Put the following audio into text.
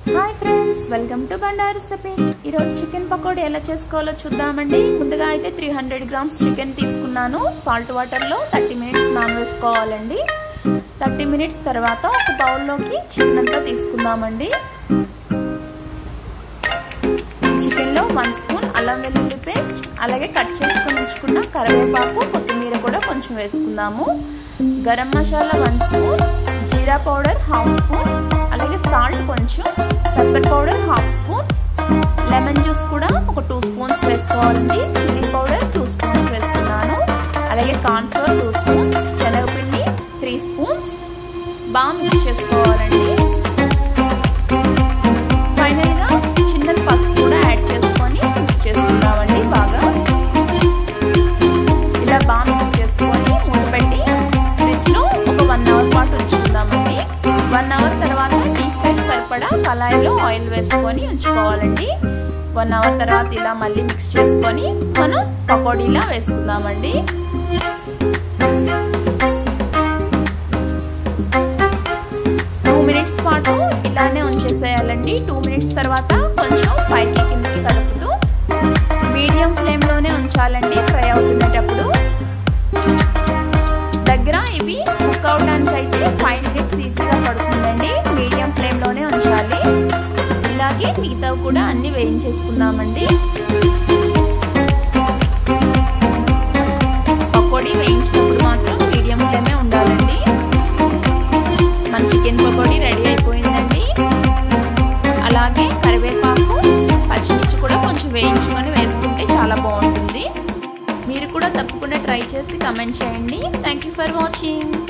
hi friends welcome to Bandaru recipe ఈరోజు chicken pakoda ఎలా చేసుకోవాలో చూద్దామండి ముందుగా అయితే త్రీ హండ్రెడ్ గ్రామ్స్ చికెన్ తీసుకున్నాను సాల్ట్ వాటర్లో థర్టీ మినిట్స్ నాన్ వేసుకోవాలండి థర్టీ మినిట్స్ తర్వాత ఒక బౌల్లోకి చికెన్ అంతా తీసుకుందామండి చికెన్లో వన్ స్పూన్ అల్లం వెల్లుల్లి పేస్ట్ అలాగే కట్ చేసుకొని ఉంచుకున్న కరివేపాకు కొత్తిమీర కూడా కొంచెం వేసుకుందాము గరం మసాలా వన్ స్పూన్ జీరా పౌడర్ హాఫ్ స్పూన్ అలాగే సాల్ట్ కొంచెం pepper powder half spoon lemon juice కూడా ఒక టూ స్పూన్స్ వేసుకోవాలండి చిల్లీ పౌడర్ టూ స్పూన్స్ వేసుకున్నాను అలాగే కార్న్ఫ్లోర్ టూ స్పూన్స్ శనగపిండి త్రీ స్పూన్స్ బాగా మిక్స్ చేసుకోవాలండి ఫైనల్గా చిన్న పసుపు కూడా యాడ్ చేసుకొని మిక్స్ చేసుకుందామండి బాగా ఇలా బాగా మిక్స్ చేసుకొని మూత పెట్టి ఫ్రిడ్జ్లో ఒక వన్ అవర్ పాటు ఉంచుకుందామండి వన్ అవర్ తర్వాత డీప్ ఫ్రై సరిపడా కళాయిలో ఆయిల్ వేసుకొని ఉంచుకోవాలండి వన్ అవర్ తర్వాత ఇలా మళ్ళీ మిక్స్ చేసుకొని మనం పకోడీలా వేసుకుందామండి టూ మినిట్స్ పాటు ఇలానే ఉంచేసేయాలండి టూ మినిట్స్ తర్వాత కొంచెం పైకి కిందకి కలుపుతూ మీడియం ఫ్లేమ్లోనే ఉంచాలండి ఫ్రై అవుతున్నటప్పుడు దగ్గర ఇవి కుక్ అవడానికి అయితే ఫైవ్ మినిట్స్ ఈజీగా పడుతుందండి మీడియం ఫ్లేమ్లోనే ఉంచాలి ఇలాగే మిగతా కూడా అన్ని వేయించేసుకుందామండి పకోడీ వేయించినప్పుడు మాత్రం మీడియం ఫ్లేమే ఉండాలండి మన చికెన్ పకోడీ రెడీ అయిపోయిందండి అలాగే కరివేపాకు పచ్చిమిర్చి కూడా కొంచెం వేయించుకొని వేసుకుంటే చాలా బాగుంటుంది మీరు కూడా తప్పకుండా ట్రై చేసి కమెంట్ చేయండి థ్యాంక్ యూ ఫర్ వాచింగ్